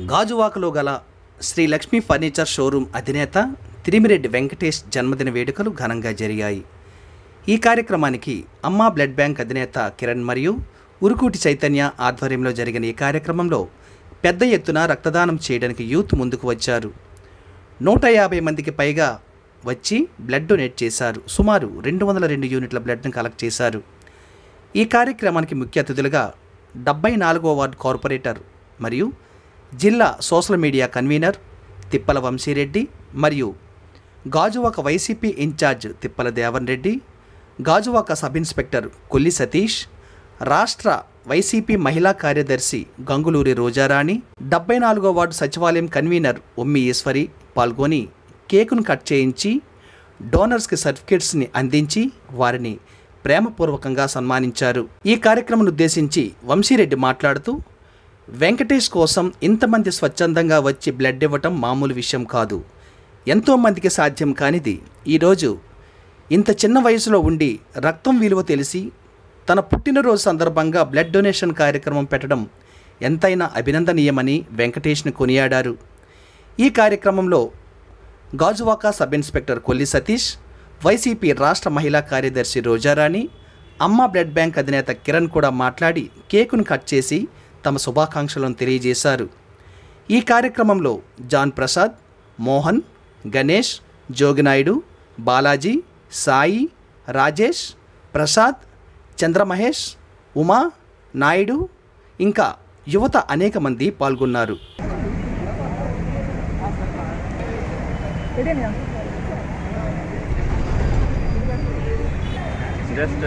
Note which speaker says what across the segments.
Speaker 1: గాజువాకలో గల Shri Lakshmi furniture showroom అధినేత తిరిమిరెడ్డి వెంకటేష్ జన్మదిన వేడుకలు ఘనంగా జరిగాయి ఈ కార్యక్రమానికి అమ్మా బ్లడ్ బ్యాంక్ అధినేత కిరణ్ మరియు ఉరుకూటి చైతన్య ఆధ్వర్యంలో జరిగిన ఈ కార్యక్రమంలో పెద్ద ఎత్తున రక్తదానం చేయడానికి యూత్ ముందుకు వచ్చారు నూట యాభై మందికి పైగా వచ్చి బ్లడ్ డొనేట్ చేశారు సుమారు రెండు వందల రెండు యూనిట్ల బ్లడ్ను కలెక్ట్ చేశారు ఈ కార్యక్రమానికి ముఖ్య అతిథులుగా డెబ్బై నాలుగో వార్డు కార్పొరేటర్ మరియు జిల్లా social media convener Tippala Vamsireddy మరియు Gajuwaka YCP in charge Tippala Devan Reddy Gajuwaka sub inspector Kolli Satish రాష్ట్ర వైసీపీ మహిళా కార్యదర్శి గంగులూరి రోజారాణి డెబ్బై నాలుగో వార్డు సచివాలయం కన్వీనర్ ఉమ్మి ఈశ్వరి పాల్గొని కేకును కట్ చేయించి డోనర్స్కి సర్టిఫికేట్స్ని అందించి వారిని ప్రేమపూర్వకంగా సన్మానించారు ఈ కార్యక్రమం ఉద్దేశించి వంశీరెడ్డి మాట్లాడుతూ వెంకటేష్ కోసం ఇంతమంది స్వచ్ఛందంగా వచ్చి బ్లడ్ ఇవ్వటం మామూలు విషయం కాదు ఎంతోమందికి సాధ్యం కానిది ఈరోజు ఇంత చిన్న వయసులో ఉండి రక్తం విలువ తెలిసి తన పుట్టినరోజు సందర్భంగా బ్లడ్ డొనేషన్ కార్యక్రమం పెట్టడం ఎంతైనా అభినందనీయమని వెంకటేష్ను కొనియాడారు ఈ కార్యక్రమంలో Gajuwaka sub inspector Kolli Satish YCP రాష్ట్ర మహిళా కార్యదర్శి రోజారాణి అమ్మ బ్లడ్ బ్యాంక్ అధినేత కిరణ్ కూడా మాట్లాడి కేకును కట్ చేసి తమ శుభాకాంక్షలను తెలియజేశారు ఈ కార్యక్రమంలో జాన్ ప్రసాద్ మోహన్ గణేష్ జోగినాయుడు బాలాజీ సాయి రాజేష్ ప్రసాద్ చంద్రమహేష్ ఉమా నాయుడు ఇంకా యువత అనేక మంది పాల్గొన్నారు
Speaker 2: జస్ట్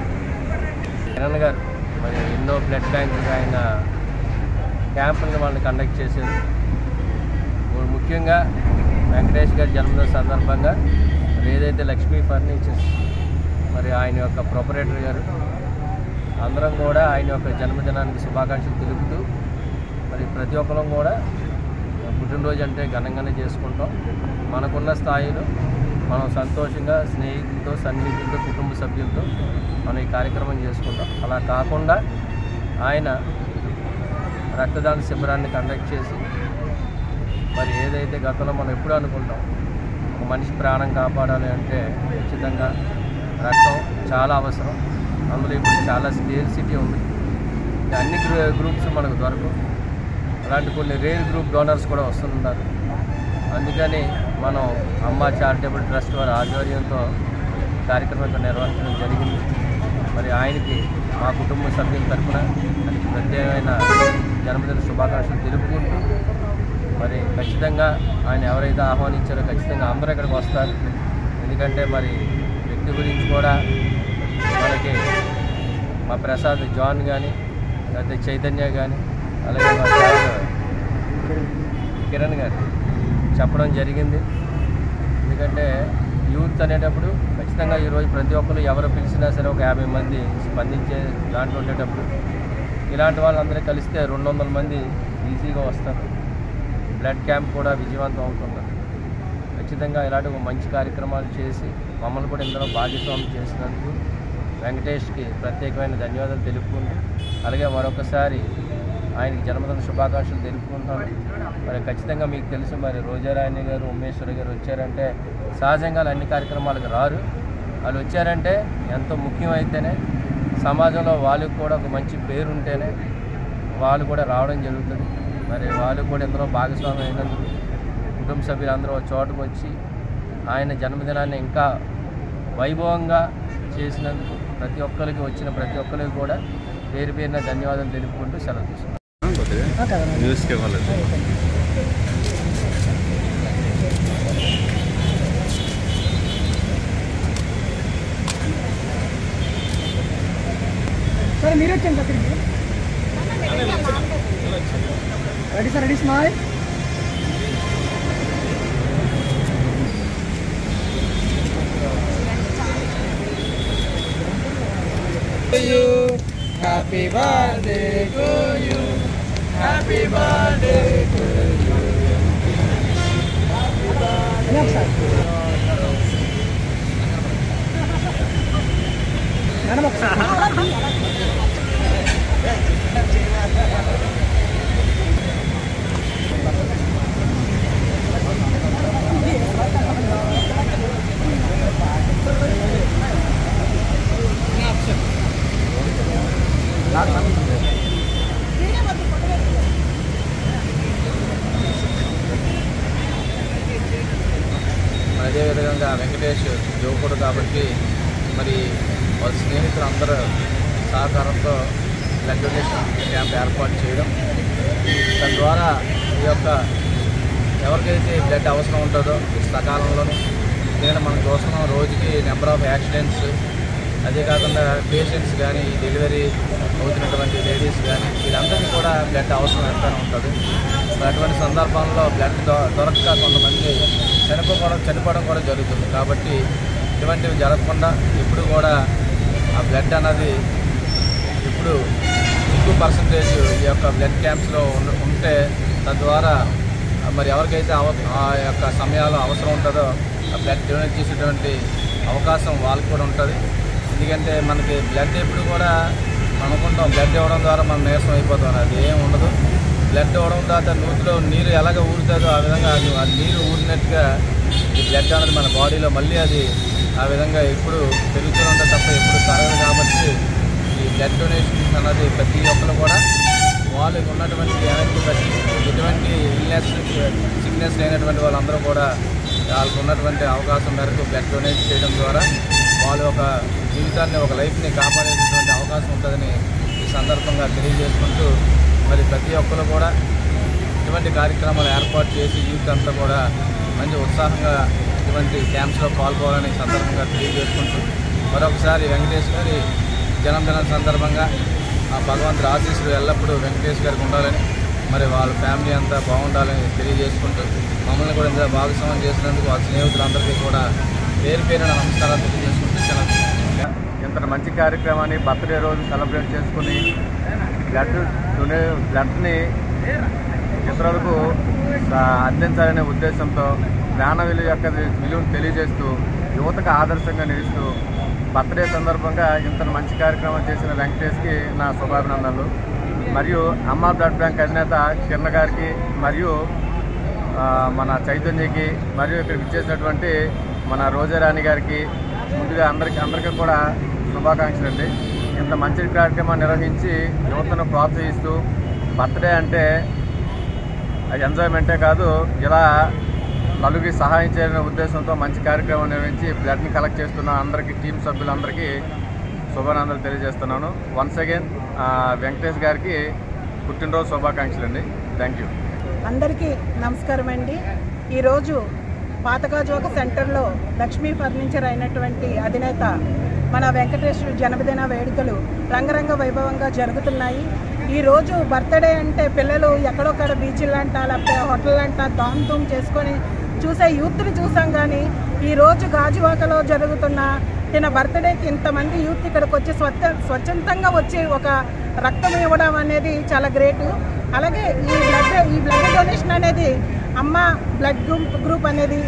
Speaker 2: కిరణ్ గారు మరి ఎన్నో బ్లడ్ బ్యాంక్ ఆయన క్యాంపులను వాళ్ళు కండక్ట్ చేశారు ఇప్పుడు ముఖ్యంగా వెంకటేష్ గారి జన్మదిన సందర్భంగా మరి ఏదైతే లక్ష్మీ ఫర్నిచర్స్ మరి ఆయన యొక్క ప్రొపరేటర్ గారు అందరం కూడా ఆయన యొక్క జన్మదినానికి శుభాకాంక్షలు తెలుపుతూ మరి ప్రతి ఒక్కరం కూడా పుట్టినరోజు అంటే ఘనంగానే చేసుకుంటాం మనకున్న స్థాయిలో మనం సంతోషంగా స్నేహితులతో సన్నిహితులతో కుటుంబ సభ్యులతో మనం ఈ కార్యక్రమం చేసుకుంటాం అలా కాకుండా ఆయన రక్తదాన శిబిరాన్ని కండక్ట్ చేసి మరి ఏదైతే గతంలో మనం ఎప్పుడు అనుకుంటాం ఒక మనిషి ప్రాణం కాపాడాలి అంటే ఖచ్చితంగా రక్తం చాలా అవసరం అందులో ఇప్పుడు చాలా స్కేర్సిటీ ఉంది ఈ అన్ని గ్రూ- గ్రూప్స్ మనకు దొరకవు అలాంటి కొన్ని రేర్ గ్రూప్ డోనర్స్ కూడా వస్తున్నారు అందుకని మనం అమ్మ చారిటబుల్ ట్రస్ట్ వారి ఆధ్వర్యంతో ఈ కార్యక్రమం ఇక్కడ నిర్వహించడం జరిగింది మరి ఆయనకి మా కుటుంబ సభ్యుల తరఫున ఆయనకి ప్రత్యేకమైన జన్మదిన శుభాకాంక్షలు తెలుపుకుంటూ మరి ఖచ్చితంగా ఆయన ఎవరైతే ఆహ్వానించారో ఖచ్చితంగా అందరూ ఇక్కడికి వస్తారు ఎందుకంటే మరి వ్యక్తి గురించి కూడా మనకి మా ప్రసాద్ జాన్ కానీ లేకపోతే చైతన్య కానీ అలాగే మా సార్ కిరణ్ గారు చెప్పడం జరిగింది ఎందుకంటే యూత్ అనేటప్పుడు ఖచ్చితంగా ఈరోజు ప్రతి ఒక్కరు ఎవరు పిలిచినా సరే ఒక యాభై మంది స్పందించే దాంట్లో ఉండేటప్పుడు ఇలాంటి వాళ్ళందరూ కలిస్తే రెండు వందల మంది ఈజీగా వస్తారు బ్లడ్ క్యాంప్ కూడా విజయవంతం అవుతుంది ఖచ్చితంగా ఇలాంటి ఒక మంచి కార్యక్రమాలు చేసి మమ్మల్ని కూడా ఇందులో భాగస్వామ్యం చేసినందుకు వెంకటేష్కి ప్రత్యేకమైన ధన్యవాదాలు తెలుపుకుంటూ అలాగే మరొకసారి ఆయనకి జన్మదిన శుభాకాంక్షలు తెలుపుకుంటాను మరి ఖచ్చితంగా మీకు తెలుసు మరి రోజారాయణి గారు ఉమేశ్వరి గారు వచ్చారంటే సహజంగా వాళ్ళు అన్ని కార్యక్రమాలకు రారు వాళ్ళు వచ్చారంటే ఎంతో ముఖ్యమైతేనే సమాజంలో వాళ్ళకి కూడా ఒక మంచి పేరు ఉంటేనే వాళ్ళు కూడా రావడం జరుగుతుంది మరి వాళ్ళు కూడా ఎందరో భాగస్వామి అయినందుకు కుటుంబ సభ్యులందరూ ఒక చోటుకు వచ్చి ఆయన జన్మదినాన్ని ఇంకా వైభవంగా చేసినందుకు ప్రతి ఒక్కరికి వచ్చిన ప్రతి ఒక్కరికి కూడా పేరు పేరున ధన్యవాదాలు తెలుపుకుంటూ సెలవు తీసుకున్నాను
Speaker 3: న్యూస్కి ఇవ్వాలి
Speaker 4: సరే మీరు వచ్చాను సార్ తిరిగి ready sir ready smile happy birthday to you happy birthday to you ఒకసారి మేడం ఒకసారి
Speaker 2: వెంకటేష్ యువకుడు కాబట్టి మరి వాళ్ళ స్నేహితులు అందరూ సహకారంతో బ్లడ్ డొనేషన్ క్యాంప్ ఏర్పాటు చేయడం తద్వారా ఈ యొక్క ఎవరికైతే బ్లడ్ అవసరం ఉంటుందో సకాలంలోనే నేను మనం చూస్తున్నాం రోజుకి నెంబర్ ఆఫ్ యాక్సిడెంట్స్ అదే కాకుండా పేషెంట్స్ కానీ డెలివరీ అవుతున్నటువంటి లేడీస్ కానీ వీళ్ళందరికీ కూడా బ్లడ్ అవసరం ఎంతనే ఉంటుంది మరి అటువంటి సందర్భంలో బ్లడ్ దొ- దొరక్క కొంతమంది చనిపోవడం చనిపోవడం కూడా జరుగుతుంది కాబట్టి ఇటువంటివి జరగకుండా ఇప్పుడు కూడా ఆ బ్లడ్ అన్నది ఇప్పుడు ఎక్కువ పర్సంటేజ్ ఈ యొక్క బ్లడ్ క్యాంప్స్లో ఉన్న- ఉంటే తద్వారా ఆ, మరి ఎవరికైతే అవ ఆ యొక్క సమయాల్లో అవసరం ఉంటుందో ఆ బ్లడ్ డొనేట్ చేసేటువంటి అవకాశం వాళ్ళకి కూడా ఉంటుంది ఎందుకంటే మనకి బ్లడ్ ఎప్పుడు కూడా మనం అనుకుంటాం బ్లడ్ ఇవ్వడం ద్వారా మనం నీరసం అయిపోతాం అది ఏం ఉండదు బ్లడ్ ఇవ్వడం తర్వాత నూతిలో నీరు ఎలాగ ఊరుతుందో ఆ విధంగా అది ఆ నీరు ఊరినట్టుగా ఈ బ్లడ్ అనేది మన బాడీలో మళ్ళీ అది ఆ విధంగా ఎప్పుడు పెరుగుతూ ఉంటుంది తప్ప ఎప్పుడు తరగదు కాబట్టి ఈ బ్లడ్ డొనేషన్ అన్నది ప్రతి ఒక్కరు కూడా వాళ్ళకి ఉన్నటువంటి ఎనర్జీ బట్టి ఎటువంటి ఇల్నెస్ సిక్నెస్ లేనటువంటి వాళ్ళందరూ కూడా వాళ్ళకు ఉన్నటువంటి అవకాశం మేరకు బ్లడ్ డొనేట్ చేయడం ద్వారా వాళ్ళ ఒక జీవితాన్ని ఒక లైఫ్ని కాపాడేటటువంటి అవకాశం ఉంటుందని ఈ సందర్భంగా తెలియజేసుకుంటూ మరి ప్రతి ఒక్కరు కూడా ఇటువంటి కార్యక్రమాలు ఏర్పాటు చేసి యూత్ అంతా కూడా మంచి ఉత్సాహంగా ఇటువంటి క్యాంప్స్లో పాల్గొనాలని ఈ సందర్భంగా తెలియజేసుకుంటూ మరొకసారి వెంకటేష్ గారి జన్మదినం సందర్భంగా ఆ భగవంతుడి ఆశీస్సులు ఎల్లప్పుడూ వెంకటేష్ గారికి ఉండాలని మరి వాళ్ళ ఫ్యామిలీ అంతా బాగుండాలని తెలియజేసుకుంటూ మమ్మల్ని కూడా ఇంత భాగస్వామ్యం చేసినందుకు వాళ్ళ స్నేహితులందరికీ కూడా పేరు పేరున నమస్కారాలు తెలియజేసుకుంటూ సెలవు
Speaker 3: ఇంత మంచి కార్యక్రమాన్ని బర్త్డే రోజు సెలబ్రేట్ చేసుకుని బ్లడ్ డొనే బ్లడ్ని ఇతరులకు ఆ, అందించాలనే ఉద్దేశంతో ప్రాణ విలువ యొక్క విలువను తెలియజేస్తూ యువతకు ఆదర్శంగా నిలుస్తూ బర్త్డే సందర్భంగా ఇంత మంచి కార్యక్రమం చేసిన వెంకటేష్కి నా శుభాభినందనలు మరియు అమ్మ బ్లడ్ బ్యాంక్ అధినేత కిరణ్ గారికి మరియు ఆ, మన చైతన్యకి మరియు ఇక్కడికి ఇచ్చేసినటువంటి మన రోజారాణి గారికి ముందుగా అందరికీ అందరికీ కూడా శుభాకాంక్షలు అండి ఇంత మంచి కార్యక్రమాన్ని నిర్వహించి యువతను ప్రోత్సహిస్తూ బర్త్డే అంటే ఎంజాయ్మెంటే కాదు ఇలా నలుగురికి సహాయం చేయాలనే ఉద్దేశంతో మంచి కార్యక్రమం నిర్వహించి బ్లడ్ని కలెక్ట్ చేస్తున్న అందరికీ టీం సభ్యులందరికీ శుభానందనలు తెలియజేస్తున్నాను వన్స్ అగైన్ వెంకటేష్ గారికి పుట్టినరోజు శుభాకాంక్షలు అండి థ్యాంక్ యూ
Speaker 5: అందరికీ నమస్కారం అండి ఈరోజు పాతగాజోక సెంటర్లో లక్ష్మీ ఫర్నిచర్ అయినటువంటి అధినేత మన వెంకటేశ్వర జన్మదిన వేడుకలు రంగరంగ వైభవంగా జరుగుతున్నాయి ఈరోజు బర్త్డే అంటే పిల్లలు ఎక్కడొక్కడ బీచ్లంట లేకపోతే హోటల్ అంట దామ్ దూమ్ చేసుకొని చూసే యూత్ని చూసాం కానీ ఈరోజు గాజువాకలో జరుగుతున్న తిన బర్త్డేకి ఇంతమంది యూత్ ఇక్కడికి వచ్చి స్వచ్ఛ స్వచ్ఛందంగా వచ్చి ఒక రక్తం ఇవ్వడం అనేది చాలా గ్రేటు అలాగే ఈ బ్లడ్ ఈ బ్లడ్ డొనేషన్ అనేది అమ్మ బ్లడ్ గ్రూప్ గ్రూప్ అనేది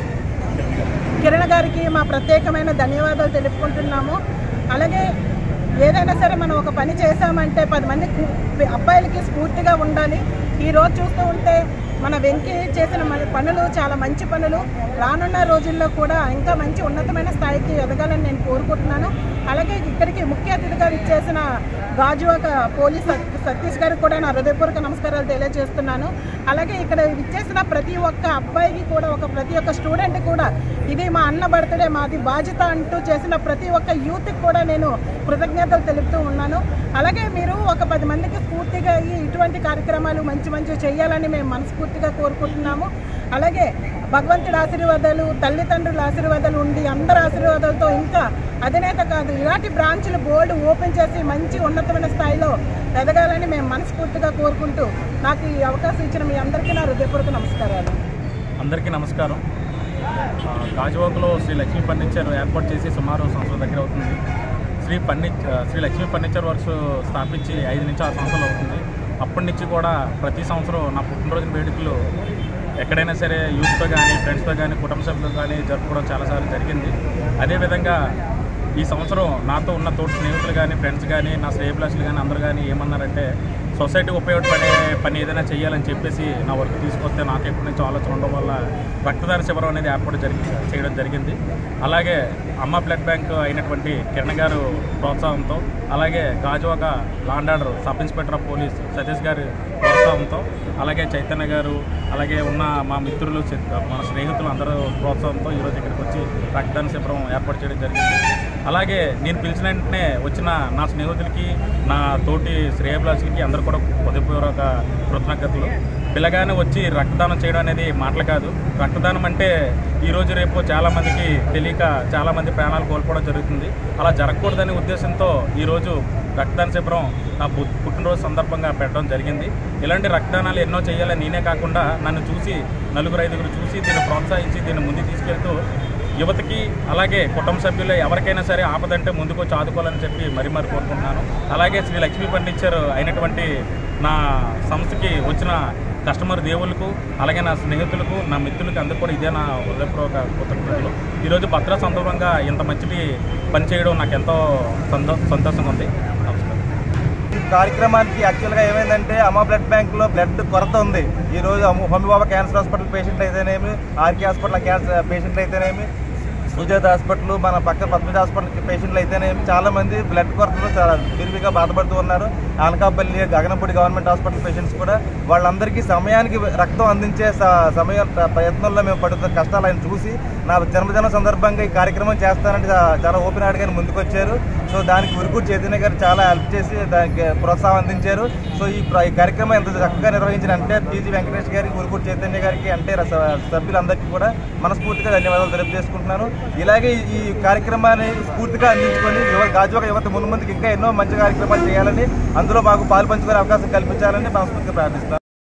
Speaker 5: కిరణ్ గారికి మా ప్రత్యేకమైన ధన్యవాదాలు తెలుపుకుంటున్నాము అలాగే ఏదైనా సరే మనం ఒక పని చేశామంటే పది మంది కు- అబ్బాయిలకి స్ఫూర్తిగా ఉండాలి ఈ రోజు చూస్తూ ఉంటే మన వెంకి చేసిన మన పనులు చాలా మంచి పనులు రానున్న రోజుల్లో కూడా ఇంకా మంచి ఉన్నతమైన స్థాయికి ఎదగాలని నేను కోరుకుంటున్నాను అలాగే ఇక్కడికి ముఖ్య అతిథిగా ఇచ్చేసిన గాజువాక పోలీస్ సత్- సతీష్ గారికి కూడా నా హృదయపూర్వక నమస్కారాలు తెలియజేస్తున్నాను అలాగే ఇక్కడ ఇచ్చేసిన ప్రతి ఒక్క అబ్బాయికి కూడా ఒక ప్రతి ఒక్క స్టూడెంట్ కూడా ఇది మా అన్న బర్త్డే మాది బాధ్యత అంటూ చేసిన ప్రతి ఒక్క యూత్కి కూడా నేను కృతజ్ఞతలు తెలుపుతూ ఉన్నాను అలాగే మీరు ఒక పది మందికి స్ఫూర్తిగా అయ్యి ఇటువంటి కార్యక్రమాలు మంచి మంచి చేయాలని మేము మనస్ఫూర్తిగా కోరుకుంటున్నాము అలాగే భగవంతుడి ఆశీర్వాదాలు తల్లిదండ్రుల ఆశీర్వాదాలు ఉండి అందరి ఆశీర్వాదాలతో ఇంకా అధినేత కాదు ఇలాంటి బ్రాంచ్లు బోర్డు ఓపెన్ చేసి మంచి ఉన్నతమైన స్థాయిలో ఎదగాలని మేము మనస్ఫూర్తిగా కోరుకుంటూ నాకు ఈ అవకాశం ఇచ్చిన మీ అందరికీ నా హృదయపూర్వక నమస్కారాలు
Speaker 6: అందరికీ నమస్కారం ఆ, గాజువాకలో శ్రీ లక్ష్మీ ఫర్నిచర్ ఏర్పాటు చేసి సుమారు సంవత్సరం దగ్గర అవుతుంది Sri furniture Sri Lakshmi furniture works స్థాపించి ఐదు నుంచి ఆరు సంవత్సరాలు అవుతుంది అప్పటి నుంచి కూడా ప్రతి సంవత్సరం నా పుట్టినరోజు వేడుకలు ఎక్కడైనా సరే యూత్తో కానీ ఫ్రెండ్స్తో కానీ కుటుంబ సభ్యులతో కానీ జరుపుకోవడం చాలాసార్లు జరిగింది అదేవిధంగా ఈ సంవత్సరం నాతో ఉన్న తోటి స్నేహితులు కానీ ఫ్రెండ్స్ కానీ నా శ్రేయభిలాషులు కానీ అందరూ కానీ ఏమన్నారంటే సొసైటీకి ఉపయోగపడే పని ఏదైనా చేయాలని చెప్పేసి నా వర్క్ తీసుకొస్తే నాకు ఎప్పటి నుంచో ఆలోచన ఉండడం వల్ల రక్తదాన శిబిరం అనేది ఏర్పాటు జరిగి చేయడం జరిగింది అలాగే అమ్మ బ్లడ్ బ్యాంక్ అయినటువంటి కిరణ్ గారు ప్రోత్సాహంతో అలాగే Gajuwaka law and order sub inspector of police Satish గారి ప్రోత్సాహంతో అలాగే చైతన్య గారు అలాగే ఉన్న మా మిత్రులు చి- మన స్నేహితులు అందరూ ప్రోత్సాహంతో ఈరోజు ఇక్కడికి వచ్చి రక్తదాన శిబిరం ఏర్పాటు చేయడం జరిగింది అలాగే నేను పిలిచిన వెంటనే వచ్చిన నా స్నేహితులకి నా తోటి శ్రేయభిలాషులకి అందరూ కూడా హృదయపూర్వక కృతజ్ఞతలు పిల్లగానే వచ్చి రక్తదానం చేయడం అనేది మాటలు కాదు రక్తదానం అంటే ఈరోజు రేపు చాలామందికి తెలియక చాలామంది ప్రాణాలు కోల్పోవడం జరుగుతుంది అలా జరగకూడదనే ఉద్దేశంతో ఈరోజు రక్తదాన శిబిరం నా పు- పుట్టినరోజు సందర్భంగా పెట్టడం జరిగింది ఇలాంటి రక్తదానాలు ఎన్నో చేయాలని నేనే కాకుండా నన్ను చూసి నలుగురు ఐదుగురు చూసి దీన్ని ప్రోత్సహించి దీన్ని ముందుకు తీసుకెళ్తూ యువతకి అలాగే కుటుంబ సభ్యులు ఎవరికైనా సరే ఆపదంటే ముందుకు వచ్చి ఆదుకోవాలని చెప్పి మరి మరి కోరుకుంటున్నాను అలాగే శ్రీ లక్ష్మీ ఫర్నిచర్ అయినటువంటి నా సంస్థకి వచ్చిన కస్టమర్ దేవుళ్ళకు అలాగే నా స్నేహితులకు నా మిత్రులకు అందరూ కూడా ఇదే నా హృదయపూర్వక కృతజ్ఞతలు ఈరోజు భద్రా సందర్భంగా ఇంత మంచిది పని చేయడం నాకు ఎంతో సంతో సంతోషంగా ఉంది నమస్కారం
Speaker 3: ఈ కార్యక్రమానికి యాక్చువల్గా ఏమైందంటే అమ్మ బ్లడ్ బ్యాంక్లో బ్లడ్ కొరత ఉంది ఈ రోజు అమ్మ- హోమిబాబా క్యాన్సర్ హాస్పిటల్ పేషెంట్ అయితేనేమి ఆర్కే హాస్పిటల్ క్యాన్సర్ పేషెంట్ అయితేనేమి సుజాత హాస్పిటల్ మన పక్క పద్మజ హాస్పిటల్ పేషెంట్లు అయితేనేమి చాలా మంది బ్లడ్ కొరతతో చాలా విరివిగా బాధపడుతూ ఉన్నారు Anakapalli Gaganapudi government hospital patients కూడా వాళ్ళందరికీ సమయానికి రక్తం అందించే స- సమయ ప్రయత్నంలో మేము పడుతున్న కష్టాలు ఆయన చూసి నా జన్మదిన సందర్భంగా ఈ కార్యక్రమం చేస్తానంటే చా- చాలా ఓపెన్ హార్ట్ గారు ముందుకు వచ్చారు సో దానికి ఉరుకూరు చైతన్య గారు చాలా హెల్ప్ చేసి దానికి ప్రోత్సాహం అందించారు సో ఈ ప్ర- ఈ కార్యక్రమం ఎంత చక్కగా నిర్వహించిన అంటే టీజీ వెంకటేష్ గారికి ఉరుకూరు చైతన్య గారికి అంటే రస- సభ్యులందరికీ కూడా మనస్ఫూర్తిగా ధన్యవాదాలు తెలియజేసుకుంటున్నాను ఇలాగే ఈ కార్యక్రమాన్ని స్ఫూర్తిగా అందించుకొని యువ గాజువాక యువత మున్ముందుకు ఇంకా ఎన్నో మంచి కార్యక్రమాలు చేయాలని అందులో మాకు పాలు పంచుకునే అవకాశం కల్పించాలని మనస్ఫూర్తిగా ప్రార్థిస్తాను